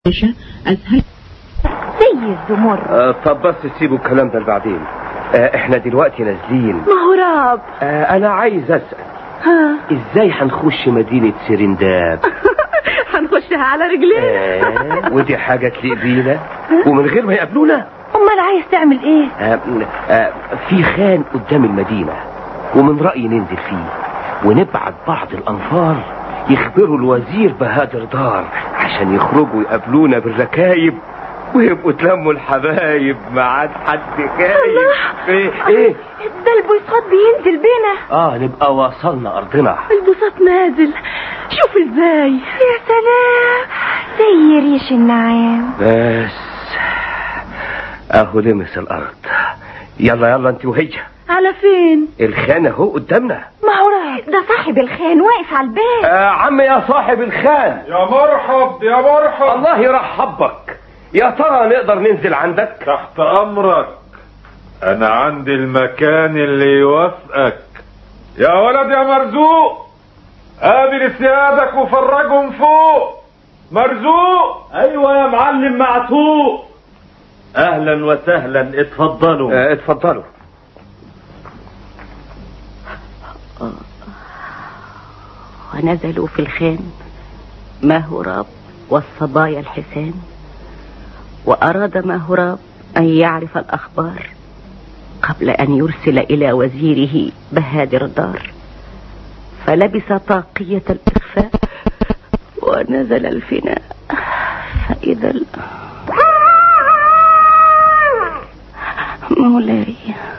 أسهل زي الزمر آه طب بس سيبوا الكلام ده بعدين آه احنا دلوقتي نازلين ما هو راب آه انا عايز اسال ها ازاي هنخش مدينة سرنداب هنخشها على رجلينا آه ودي حاجة تليق بينا ومن غير ما يقابلونا امال عايز تعمل ايه آه آه في خان قدام المدينة ومن رأيي ننزل فيه ونبعت بعض الأنفار يخبروا الوزير بهادر دار عشان يخرجوا يقابلونا بالركايب ويبقوا تلموا الحبايب ما عاد حد خايف ايه ايه ده البساط بينزل بينا اه نبقى وصلنا ارضنا البساط نازل شوف ازاي يا سلام زي ريش النعام بس اهو لمس الارض يلا يلا انت وهي على فين الخان اهو قدامنا ما هو راب ده صاحب الخان واقف على الباب آه عم يا صاحب الخان يا مرحب يا مرحب الله يرحب بك يا ترى نقدر ننزل عندك تحت امرك انا عندي المكان اللي يوافقك يا ولد يا مرزوق قابل سيادك وفرجهم فوق مرزوق ايوه يا معلم معتوق اهلا وسهلا اتفضلوا آه اتفضلوا ونزلوا في الخان ماهوراب والصبايا الحسان وأراد ماهوراب أن يعرف الأخبار قبل أن يرسل إلى وزيره بهادر الدار فلبس طاقية الإخفاء ونزل الفناء فإذا ال... مولاي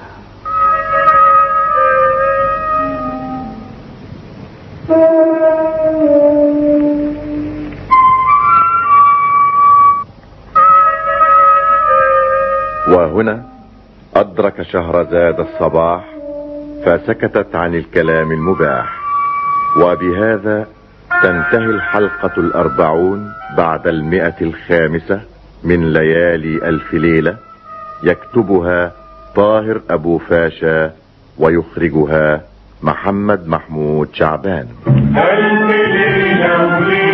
وهنا أدرك شهرزاد الصباح فسكتت عن الكلام المباح وبهذا تنتهي الحلقة الأربعون بعد المئة الخامسة من ليالي ألف ليلة يكتبها طاهر أبو فاشا ويخرجها محمد محمود شعبان ألف ليلة وليلة